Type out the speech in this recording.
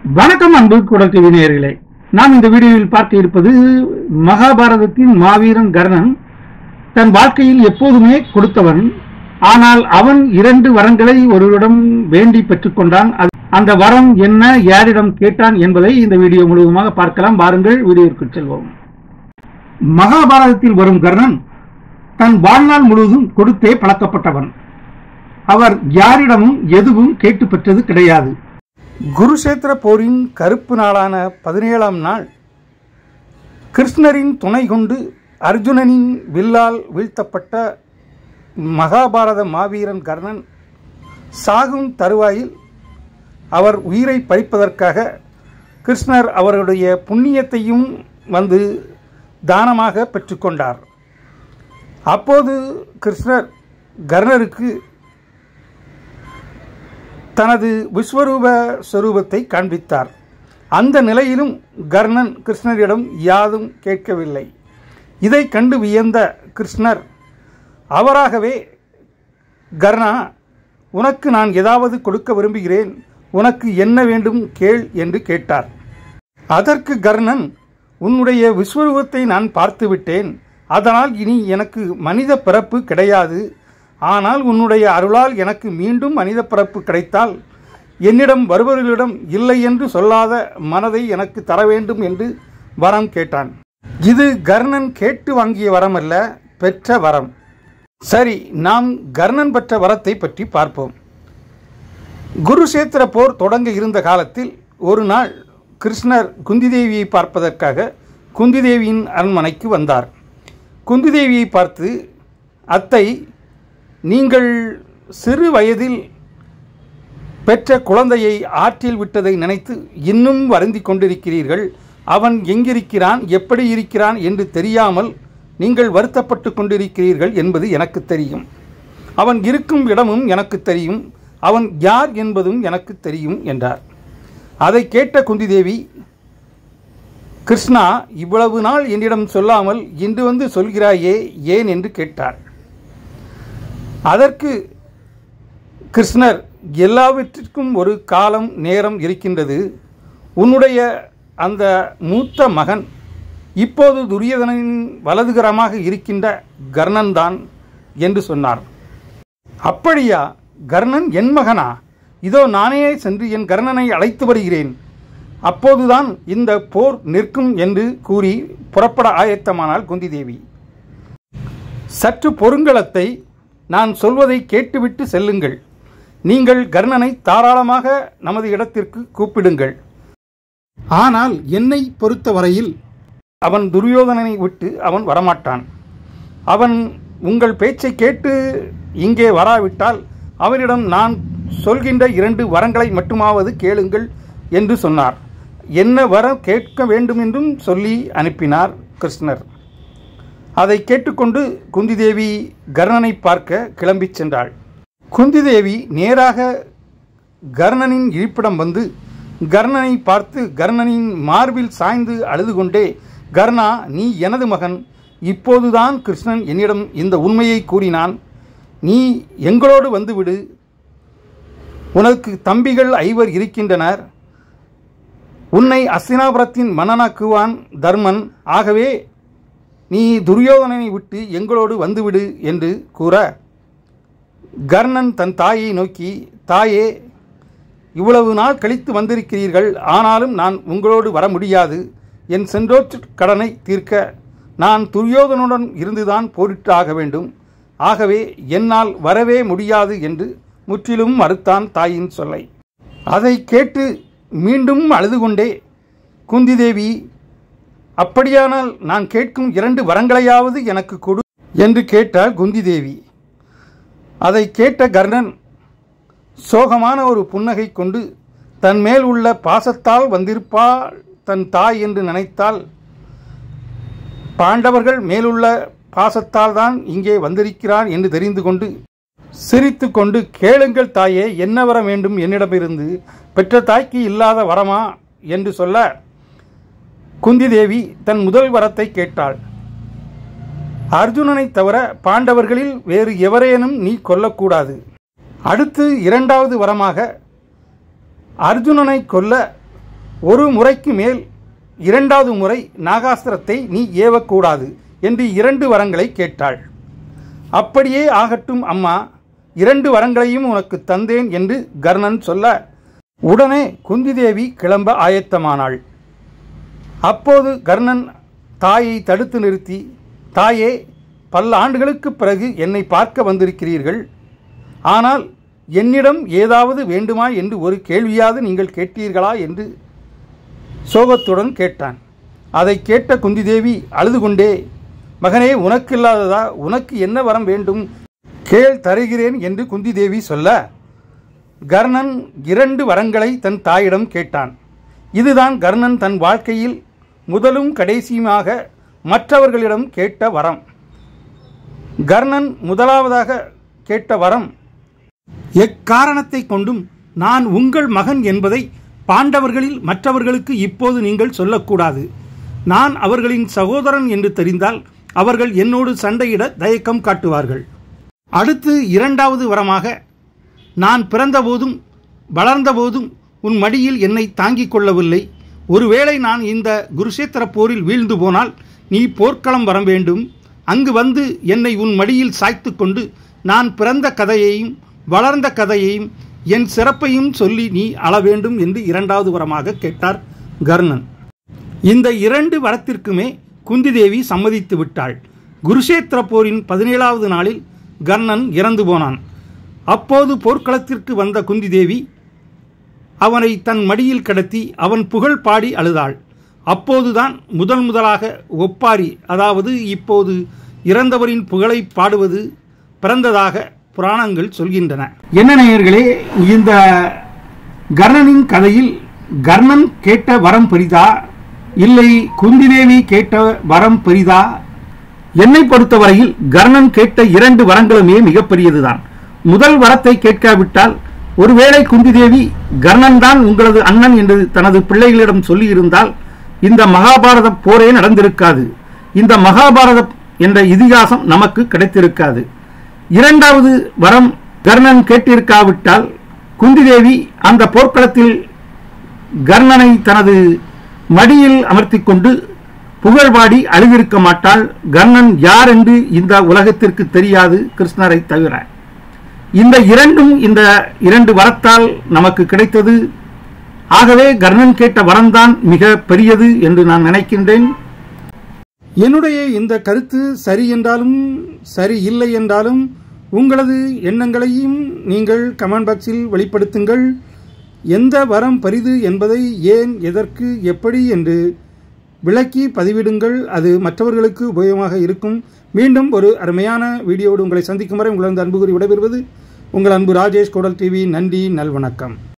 வணக்கம் அன்பு குடல் டிவி நேயர்களே நாம் இந்த வீடியோவில் பார்க்க இருப்பது மகாபாரதத்தின் மாவீரன் கர்ணன் தன் வாழ்க்கையில் எப்போதுமே கொடுத்தவன் ஆனால் அவன் இரண்டு வரங்களை ஒருவரிடம் வேண்டி பெற்றுக்கொண்டான் அது- அந்த வரம் என்ன யாரிடம் கேட்டான் என்பதை இந்த வீடியோ முழுவதுமாக பார்க்கலாம் வாருங்கள் வீடியோவிற்கு செல்வோம் மகாபாரதத்தில் வரும் கர்ணன் தன் வாழ்நாள் முழுவதும் கொடுத்தே பழக்கப்பட்டவன் அவர் யாரிடமும் எதுவும் கேட்டு பெற்றது கிடையாது குருஷேத்திர போரின் கருப்பு நாளான பதினேழாம் நாள் கிருஷ்ணரின் துணை கொண்டு அர்ஜுனனின் வில்லால் வீழ்த்தப்பட்ட மகாபாரத மாவீரன் கர்ணன் சாகும் தருவாயில் அவர் உயிரை பறிப்பதற்காக கிருஷ்ணர் அவருடைய புண்ணியத்தையும் வந்து தானமாக பெற்றுக்கொண்டார் அப்போது கிருஷ்ணர் கர்ணருக்கு தனது விஸ்வரூப ஸ்வரூபத்தை காண்பித்தார் அந்த நிலையிலும் கர்ணன் கிருஷ்ணரிடம் யாதும் கேட்கவில்லை இதை கண்டு வியந்த கிருஷ்ணர் அவராகவே கர்ணா உனக்கு நான் ஏதாவது கொடுக்க விரும்புகிறேன் உனக்கு என்ன வேண்டும் கேள் என்று கேட்டார் அதற்கு கர்ணன் உன்னுடைய விஸ்வரூபத்தை நான் பார்த்து விட்டேன் அதனால் இனி எனக்கு மனித பிறப்பு கிடையாது ஆனால் உன்னுடைய அருளால் எனக்கு மீண்டும் மனித பிறப்பு கிடைத்தால் என்னிடம் வருபவர்களிடம் இல்லை என்று சொல்லாத மனதை எனக்கு தர வேண்டும் என்று வரம் கேட்டான் இது கர்ணன் கேட்டு வாங்கிய வரம் அல்ல பெற்ற வரம் சரி நாம் கர்ணன் பெற்ற வரத்தை பற்றி பார்ப்போம் குருஷேத்திர போர் தொடங்க இருந்த காலத்தில் ஒரு நாள் கிருஷ்ணர் குந்திதேவியை பார்ப்பதற்காக குந்திதேவியின் அரண்மனைக்கு வந்தார் குந்திதேவியை பார்த்து அத்தை நீங்கள் சிறு வயதில் பெற்ற குழந்தையை ஆற்றில் விட்டதை நினைத்து இன்னும் வருந்திக் கொண்டிருக்கிறீர்கள் அவன் எங்கிருக்கிறான் எப்படி இருக்கிறான் என்று தெரியாமல் நீங்கள் வருத்தப்பட்டு கொண்டிருக்கிறீர்கள் என்பது எனக்கு தெரியும் அவன் இருக்கும் இடமும் எனக்கு தெரியும் அவன் யார் என்பதும் எனக்கு தெரியும் என்றார் அதை கேட்ட குந்திதேவி கிருஷ்ணா இவ்வளவு நாள் என்னிடம் சொல்லாமல் இன்று வந்து சொல்கிறாயே ஏன் என்று கேட்டார் அதற்கு கிருஷ்ணர் எல்லாவற்றிற்கும் ஒரு காலம் நேரம் இருக்கின்றது உன்னுடைய அந்த மூத்த மகன் இப்போது துரியோதனின் வலதுகரமாக இருக்கின்ற கர்ணன் தான் என்று சொன்னார் அப்படியா கர்ணன் என் மகனா இதோ நானே சென்று என் கர்ணனை அழைத்து வருகிறேன் அப்போதுதான் இந்த போர் நிற்கும் என்று கூறி புறப்பட ஆயத்தமானாள் குந்திதேவி சற்று பொருங்களத்தை நான் சொல்வதை கேட்டுவிட்டு செல்லுங்கள் நீங்கள் கர்ணனை தாராளமாக நமது இடத்திற்கு கூப்பிடுங்கள் ஆனால் என்னை பொறுத்தவரையில் அவன் துரியோதனனை விட்டு அவன் வரமாட்டான் அவன் உங்கள் பேச்சை கேட்டு இங்கே வராவிட்டால் அவனிடம் நான் சொல்கின்ற இரண்டு வரங்களை மட்டுமாவது கேளுங்கள் என்று சொன்னார் என்ன வரம் கேட்க வேண்டும் என்றும் சொல்லி அனுப்பினார் கிருஷ்ணர் அதை கேட்டுக்கொண்டு குந்திதேவி கர்ணனை பார்க்க கிளம்பிச் சென்றாள் குந்திதேவி நேராக கர்ணனின் இருப்பிடம் வந்து கர்ணனை பார்த்து கர்ணனின் மார்பில் சாய்ந்து அழுது கொண்டே கர்ணா நீ எனது மகன் இப்போதுதான் கிருஷ்ணன் என்னிடம் இந்த உண்மையை கூறினான் நீ எங்களோடு வந்துவிடு உனக்கு தம்பிகள் ஐவர் இருக்கின்றனர் உன்னை அஸ்தினாபுரத்தின் மன்னனாக்குவான் தர்மன் ஆகவே நீ துரியோதனனை விட்டு எங்களோடு வந்துவிடு என்று கூற கர்ணன் தன் தாயை நோக்கி தாயே இவ்வளவு நாள் கழித்து வந்திருக்கிறீர்கள் ஆனாலும் நான் உங்களோடு வர முடியாது என் சென்றோற்று கடனை தீர்க்க நான் துரியோதனுடன் இருந்துதான் போரிட்டாக வேண்டும் ஆகவே என்னால் வரவே முடியாது என்று முற்றிலும் மறுத்தான் தாயின் சொல்லை அதை கேட்டு மீண்டும் அழுது கொண்டே குந்திதேவி அப்படியானால் நான் கேட்கும் இரண்டு வரங்களையாவது எனக்கு கொடு என்று கேட்டாள் குந்திதேவி அதை கேட்ட கர்ணன் சோகமான ஒரு புன்னகை கொண்டு தன் மேல் உள்ள பாசத்தால் வந்திருப்பாள் தன் தாய் என்று நினைத்தால் பாண்டவர்கள் மேலுள்ள பாசத்தால் தான் இங்கே வந்திருக்கிறான் என்று தெரிந்து கொண்டு சிரித்து கொண்டு கேளுங்கள் தாயே என்ன வர வேண்டும் என்னிடமிருந்து பெற்ற தாய்க்கு இல்லாத வரமா என்று சொல்ல குந்திதேவி தன் முதல் வரத்தை கேட்டாள் அர்ஜுனனை தவிர பாண்டவர்களில் வேறு எவரேனும் நீ கொல்லக்கூடாது அடுத்து இரண்டாவது வரமாக அர்ஜுனனை கொல்ல ஒரு முறைக்கு மேல் இரண்டாவது முறை நாகாஸ்திரத்தை நீ ஏவக்கூடாது என்று இரண்டு வரங்களை கேட்டாள் அப்படியே ஆகட்டும் அம்மா இரண்டு வரங்களையும் உனக்கு தந்தேன் என்று கர்ணன் சொல்ல உடனே குந்திதேவி கிளம்ப ஆயத்தமானாள் அப்போது கர்ணன் தாயை தடுத்து நிறுத்தி தாயே பல ஆண்டுகளுக்குப் பிறகு என்னை பார்க்க வந்திருக்கிறீர்கள் ஆனால் என்னிடம் ஏதாவது வேண்டுமா என்று ஒரு கேள்வியாவது நீங்கள் கேட்டீர்களா என்று சோகத்துடன் கேட்டான் அதை கேட்ட குந்திதேவி அழுது கொண்டே மகனே உனக்கு இல்லாததா உனக்கு என்ன வரம் வேண்டும் கேள் தருகிறேன் என்று குந்திதேவி சொல்ல கர்ணன் இரண்டு வரங்களை தன் தாயிடம் கேட்டான் இதுதான் கர்ணன் தன் வாழ்க்கையில் முதலும் கடைசியுமாக மற்றவர்களிடம் கேட்ட வரம் கர்ணன் முதலாவதாக கேட்ட வரம் எக்காரணத்தை கொண்டும் நான் உங்கள் மகன் என்பதை பாண்டவர்களில் மற்றவர்களுக்கு இப்போது நீங்கள் சொல்லக்கூடாது நான் அவர்களின் சகோதரன் என்று தெரிந்தால் அவர்கள் என்னோடு சண்டையிட தயக்கம் காட்டுவார்கள் அடுத்து இரண்டாவது வரமாக நான் பிறந்தபோதும் வளர்ந்தபோதும் உன் மடியில் என்னை தாங்கிக் கொள்ளவில்லை ஒருவேளை நான் இந்த குருஷேத்திர போரில் வீழ்ந்து போனால் நீ போர்க்களம் வர வேண்டும் அங்கு வந்து என்னை உன் மடியில் சாய்த்து கொண்டு நான் பிறந்த கதையையும் வளர்ந்த கதையையும் என் சிறப்பையும் சொல்லி நீ அழ வேண்டும் என்று இரண்டாவது வரமாக கேட்டார் கர்ணன் இந்த இரண்டு வரத்திற்குமே குந்திதேவி சம்மதித்து விட்டாள் குருஷேத்திர போரின் பதினேழாவது நாளில் கர்ணன் இறந்து போனான் அப்போது போர்க்களத்திற்கு வந்த குந்திதேவி அவனை தன் மடியில் கடத்தி அவன் புகழ் பாடி அழுதாள் அப்போதுதான் முதல் முதலாக ஒப்பாரி அதாவது இப்போது இறந்தவரின் புகழை பாடுவது பிறந்ததாக புராணங்கள் சொல்கின்றன என்ன நேயர்களே இந்த கர்ணனின் கதையில் கர்ணன் கேட்ட வரம் பெரிதா இல்லை குந்திதேவி கேட்ட வரம் பெரிதா என்னை பொறுத்தவரையில் கர்ணன் கேட்ட இரண்டு வரங்களுமே மிகப்பெரியதுதான் முதல் வரத்தை கேட்காவிட்டால் ஒருவேளை குந்திதேவி கர்ணன் தான் உங்களது அண்ணன் என்று தனது பிள்ளைகளிடம் சொல்லியிருந்தால் இந்த மகாபாரத போரே நடந்திருக்காது இந்த மகாபாரதம் என்ற இதிகாசம் நமக்கு கிடைத்திருக்காது இரண்டாவது வரம் கர்ணன் கேட்டிருக்காவிட்டால் குந்திதேவி அந்த போர்க்களத்தில் கர்ணனை தனது மடியில் அமர்த்திக் கொண்டு புகழ்பாடி அழுதிருக்க மாட்டாள் கர்ணன் யார் என்று இந்த உலகத்திற்கு தெரியாது கிருஷ்ணரை தவிர இந்த இரண்டும் இந்த இரண்டு வரத்தால் நமக்கு கிடைத்தது ஆகவே கர்ணன் கேட்ட வரம்தான் மிக பெரியது என்று நான் நினைக்கின்றேன் என்னுடைய இந்த கருத்து சரி என்றாலும் சரி இல்லை என்றாலும் உங்களது எண்ணங்களையும் நீங்கள் கமெண்ட் பாக்ஸில் வெளிப்படுத்துங்கள் எந்த வரம் பரிது என்பதை ஏன் எதற்கு எப்படி என்று விளக்கி பதிவிடுங்கள் அது மற்றவர்களுக்கு உபயோகமாக இருக்கும் மீண்டும் ஒரு அருமையான வீடியோடு உங்களை சந்திக்கும் வரை உங்களது அன்பு கூறி விடைபெறுவது உங்கள் அன்பு ராஜேஷ் கோடல் டிவி நன்றி நல்வணக்கம்